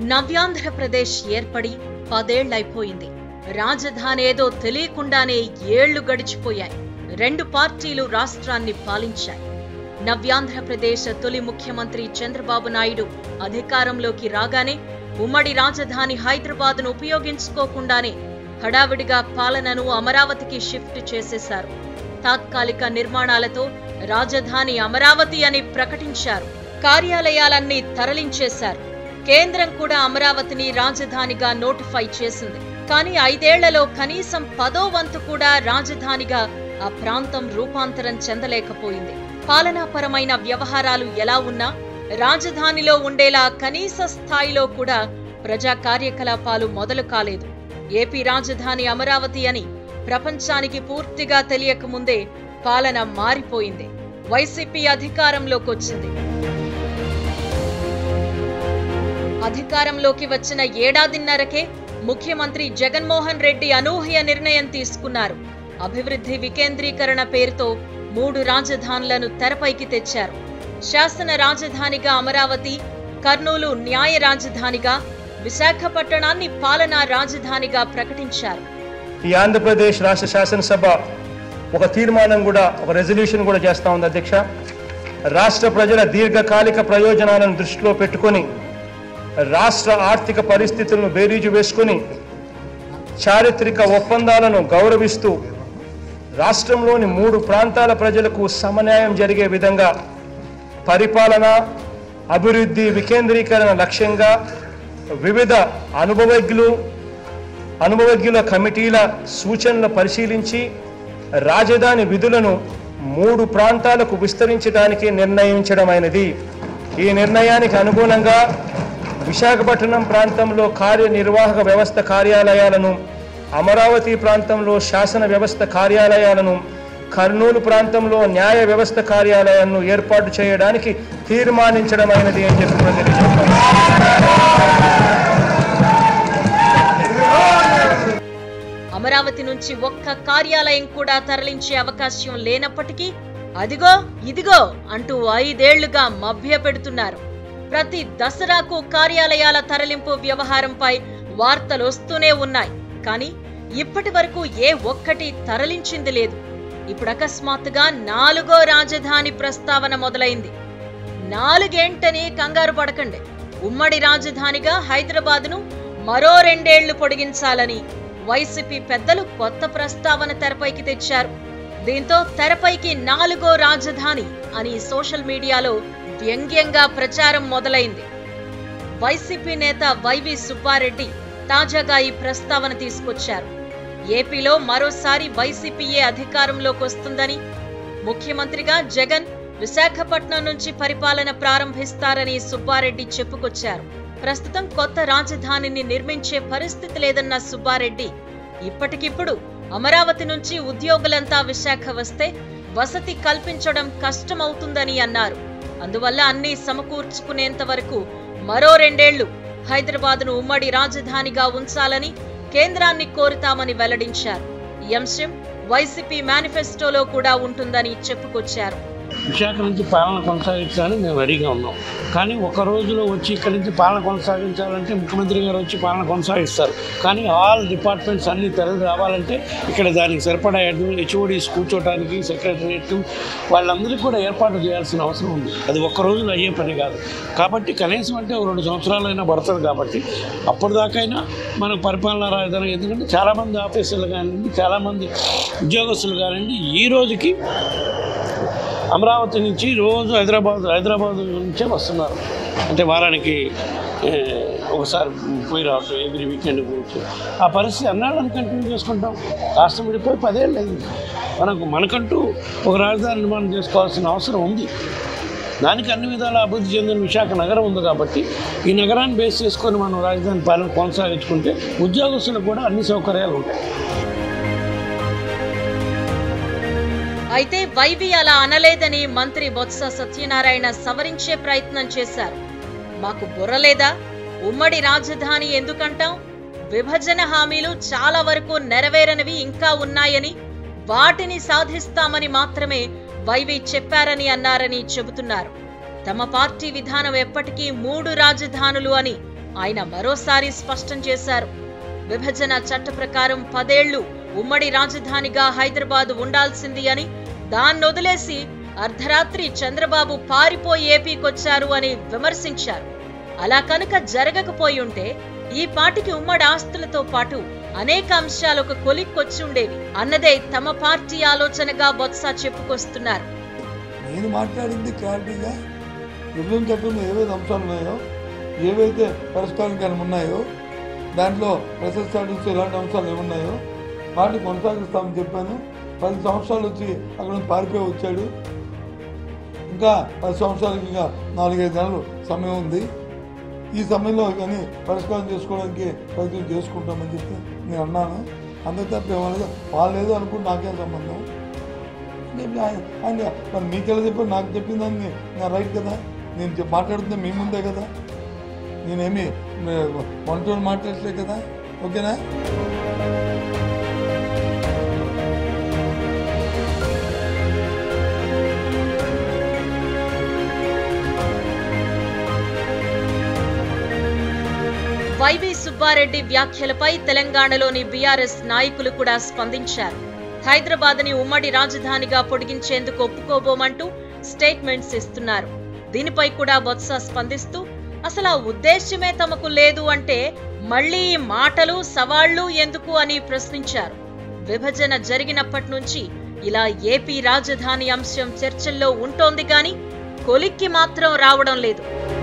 నవ్యాంధ్రప్రదేశ్ ఏర్పడి పదేళ్లైపోయింది రాజధాని ఏదో తెలియకుండానే ఏళ్లు గడిచిపోయాయి రెండు పార్టీలు రాష్ట్రాన్ని పాలించాయి నవ్యాంధ్రప్రదేశ్ తొలి ముఖ్యమంత్రి చంద్రబాబు నాయుడు అధికారంలోకి రాగానే ఉమ్మడి రాజధాని హైదరాబాద్ను ఉపయోగించుకోకుండానే హడావిడిగా పాలనను అమరావతికి షిఫ్ట్ చేసేశారు తాత్కాలిక నిర్మాణాలతో రాజధాని అమరావతి అని ప్రకటించారు కార్యాలయాలన్నీ తరలించేశారు కేంద్రం కూడా అమరావతిని రాజధానిగా నోటిఫై చేసింది కానీ ఐదేళ్లలో కనీసం పదో వంతు కూడా రాజధానిగా ఆ ప్రాంతం రూపాంతరం చెందలేకపోయింది పాలనాపరమైన వ్యవహారాలు ఎలా ఉన్నా రాజధానిలో ఉండేలా కనీస స్థాయిలో కూడా ప్రజా కార్యకలాపాలు మొదలు కాలేదు ఏపీ రాజధాని అమరావతి అని ప్రపంచానికి పూర్తిగా తెలియకముందే పాలన మారిపోయింది వైసీపీ అధికారంలోకొచ్చింది అధికారంలోకి వచ్చిన ఏడాదిన్నరకే ముఖ్యమంత్రి జగన్మోహన్ రెడ్డి అనూహ్య నిర్ణయం తీసుకున్నారు అభివృద్ధి వికేంద్రీకరణ పేరుతో మూడు రాజధానులను తెరపైకి తెచ్చారు శాసన రాజధానిగా అమరావతి కర్నూలు న్యాయ రాజధానిగా విశాఖపట్టణాన్ని పాలనా రాజధానిగా ప్రకటించారు ఈ ఆంధ్రప్రదేశ్ రాష్ట్ర శాసనసభ ఒక తీర్మానం కూడా ఒక రెజల్యూషన్ కూడా చేస్తా ఉంది అధ్యక్ష రాష్ట్ర ప్రజల దీర్ఘకాలిక ప్రయోజనాలను దృష్టిలో పెట్టుకొని రాష్ట్ర ఆర్థిక పరిస్థితులను బేరీజు వేసుకొని చారిత్రక ఒప్పందాలను గౌరవిస్తూ రాష్ట్రంలోని మూడు ప్రాంతాల ప్రజలకు సమన్యాయం జరిగే విధంగా పరిపాలన అభివృద్ధి వికేంద్రీకరణ లక్ష్యంగా వివిధ అనుభవజ్ఞులు అనుభవజ్ఞుల కమిటీల సూచనలు పరిశీలించి రాజధాని విధులను మూడు ప్రాంతాలకు విస్తరించడానికి నిర్ణయించడమైనది ఈ నిర్ణయానికి అనుగుణంగా విశాఖపట్నం ప్రాంతంలో కార్యనిర్వాహక వ్యవస్థ కార్యాలయాలను అమరావతి ప్రాంతంలో శాసన వ్యవస్థ కార్యాలయాలను కర్నూలు ప్రాంతంలో న్యాయ వ్యవస్థ కార్యాలయాలను ఏర్పాటు చేయడానికి తీర్మానించడమైనది అని చెప్పి కూడా తెలియజేస్తాను అమరావతి నుంచి ఒక్క కార్యాలయం కూడా తరలించే అవకాశం లేనప్పటికీ అదిగో ఇదిగో అంటూ ఐదేళ్లుగా మభ్యపెడుతున్నారు ప్రతి దసరాకు కార్యాలయాల తరలింపు వ్యవహారంపై వార్తలు వస్తూనే ఉన్నాయి కానీ ఇప్పటి వరకు ఏ ఒక్కటి తరలించింది లేదు ఇప్పుడు అకస్మాత్తుగా నాలుగో రాజధాని ప్రస్తావన మొదలైంది నాలుగేంటని కంగారు పడకండి ఉమ్మడి రాజధానిగా హైదరాబాద్ను మరో రెండేళ్లు పొడిగించాలని వైసీపీ పెద్దలు కొత్త ప్రస్తావన తెరపైకి తెచ్చారు దీంతో తెరపైకి నాలుగో రాజధాని అని సోషల్ మీడియాలో వ్యంగ్యంగా ప్రచారం మొదలైంది వైసీపీ నేత వైవి సుబ్బారెడ్డి తాజాగా ఈ ప్రస్తావన తీసుకొచ్చారు ఏపీలో మరోసారి వైసీపీయే అధికారంలోకి వస్తుందని ముఖ్యమంత్రిగా జగన్ విశాఖపట్నం నుంచి పరిపాలన ప్రారంభిస్తారని సుబ్బారెడ్డి చెప్పుకొచ్చారు ప్రస్తుతం కొత్త రాజధానిని నిర్మించే పరిస్థితి లేదన్న సుబ్బారెడ్డి ఇప్పటికిప్పుడు అమరావతి నుంచి ఉద్యోగులంతా విశాఖ వస్తే వసతి కల్పించడం కష్టమవుతుందని అన్నారు అందువల్ల అన్ని సమకూర్చుకునేంత వరకు మరో రెండేళ్లు హైదరాబాద్ను ఉమ్మడి రాజధానిగా ఉంచాలని కేంద్రాన్ని కోరుతామని వెల్లడించారు ఈ అంశం వైసీపీ మేనిఫెస్టోలో కూడా ఉంటుందని చెప్పుకొచ్చారు విశాఖ నుంచి పాలన కొనసాగించాలని మేము రెడీగా ఉన్నాం కానీ ఒక రోజులో వచ్చి ఇక్కడి నుంచి పాలన కొనసాగించాలంటే ముఖ్యమంత్రి గారు వచ్చి పాలన కొనసాగిస్తారు కానీ ఆల్ డిపార్ట్మెంట్స్ అన్ని తరలి రావాలంటే ఇక్కడ దానికి సరిపడా హెచ్ఓడీస్ కూర్చోటానికి సెక్రటరియట్ వాళ్ళందరికీ కూడా ఏర్పాటు చేయాల్సిన అవసరం ఉంది అది ఒక్క రోజులో అయ్యే పని కాదు కాబట్టి కనీసం అంటే ఒక రెండు సంవత్సరాలైనా పడుతుంది కాబట్టి అప్పటిదాకైనా మనకు పరిపాలన రాజధాని ఎందుకంటే చాలామంది ఆఫీసర్లు కానివ్వండి చాలామంది ఉద్యోగస్తులు కానివ్వండి ఈ రోజుకి అమరావతి నుంచి రోజు హైదరాబాద్ హైదరాబాద్ నుంచే వస్తున్నారు అంటే వారానికి ఏ, ఒకసారి పోయి రావటం ఎవ్రీ వీకెండ్ గురించి ఆ పరిస్థితి అన్నాళ్ళని కంటిన్యూ చేసుకుంటాం రాష్ట్రం విడిపోయి పదేళ్ళు అయింది మనకు మనకంటూ ఒక రాజధాని నిర్మాణం చేసుకోవాల్సిన అవసరం ఉంది దానికి అన్ని విధాల అభివృద్ధి చెందిన విశాఖ నగరం ఉంది కాబట్టి ఈ నగరాన్ని బేస్ చేసుకొని మనం రాజధాని పాలన కొనసాగించుకుంటే ఉద్యోగస్తులకు కూడా అన్ని సౌకర్యాలు ఉంటాయి అయితే వైవి అలా అనలేదని మంత్రి బొత్స సత్యనారాయణ సవరించే ప్రయత్నం చేశారు మాకు బుర్రలేదా ఉమ్మడి రాజధాని ఎందుకంటాం విభజన హామీలు చాలా వరకు నెరవేరనివి ఇంకా ఉన్నాయని వాటిని సాధిస్తామని మాత్రమే వైవి చెప్పారని అన్నారని చెబుతున్నారు తమ పార్టీ విధానం ఎప్పటికీ మూడు రాజధానులు అని ఆయన మరోసారి స్పష్టం చేశారు విభజన చట్ట ప్రకారం పదేళ్లు ఉమ్మడి రాజధానిగా హైదరాబాద్ ఉండాల్సింది అని దాన్నొదిలేసి అర్ధరాత్రి చంద్రబాబు పారిపోయి ఏపీకొచ్చారు అని విమర్శించారు అలా కనుక జరగకపోయి ఉంటే ఈ పాటికి ఉమ్మడి ఆస్తులతో పాటు అనేక అంశాలు ఒక కొలిక్కొచ్చి ఉండేవి అన్నదే తమ పార్టీ ఆలోచనగా బొత్స చెప్పుకొస్తున్నారు నేను మాట్లాడింది క్లారిటీగా విభజన చట్టంలో ఏవైతే అంశాలు ఉన్నాయో ఏవైతే పరిష్కారం ఉన్నాయో దాంట్లో ప్రశస్తాడిస్తూ ఎలాంటి అంశాలు ఏమున్నాయో వాటిని కొనసాగిస్తామని చెప్పాను పది సంవత్సరాలు వచ్చి అక్కడ నుంచి పారిపోయి వచ్చాడు ఇంకా పది సంవత్సరాలకి ఇంకా నాలుగైదు నెలలు సమయం ఉంది ఈ సమయంలో కానీ పరిష్కారం చేసుకోవడానికి ప్రయత్నం చేసుకుంటామని చెప్పి నేను అన్నాను అంతే తప్ప ఏమన్నా వాళ్ళు ఏదో అనుకుంటే నాకేం సంబంధం చెప్పి ఆయన ఆయన మరి మీకెలా చెప్పారు నాకు చెప్పిందని నా రైట్ కదా నేను చెప్- మాట్లాడుతున్నా మీ ముందే కదా నేనేమి వంటలు మాట్లాడట్లే కదా ఓకేనా వైవి సుబ్బారెడ్డి వ్యాఖ్యలపై తెలంగాణలోని బీఆర్ఎస్ నాయకులు కూడా స్పందించారు హైదరాబాద్ ని ఉమ్మడి రాజధానిగా పొడిగించేందుకు ఒప్పుకోబోమంటూ స్టేట్మెంట్స్ ఇస్తున్నారు దీనిపై కూడా బొత్స స్పందిస్తూ అసలు ఆ ఉద్దేశ్యమే తమకు లేదు అంటే మళ్ళీ ఈ మాటలు సవాళ్లు ఎందుకు అని ప్రశ్నించారు విభజన జరిగినప్పటి నుంచి ఇలా ఏపీ రాజధాని అంశం చర్చల్లో ఉంటోంది కానీ కొలిక్కి మాత్రం రావడం లేదు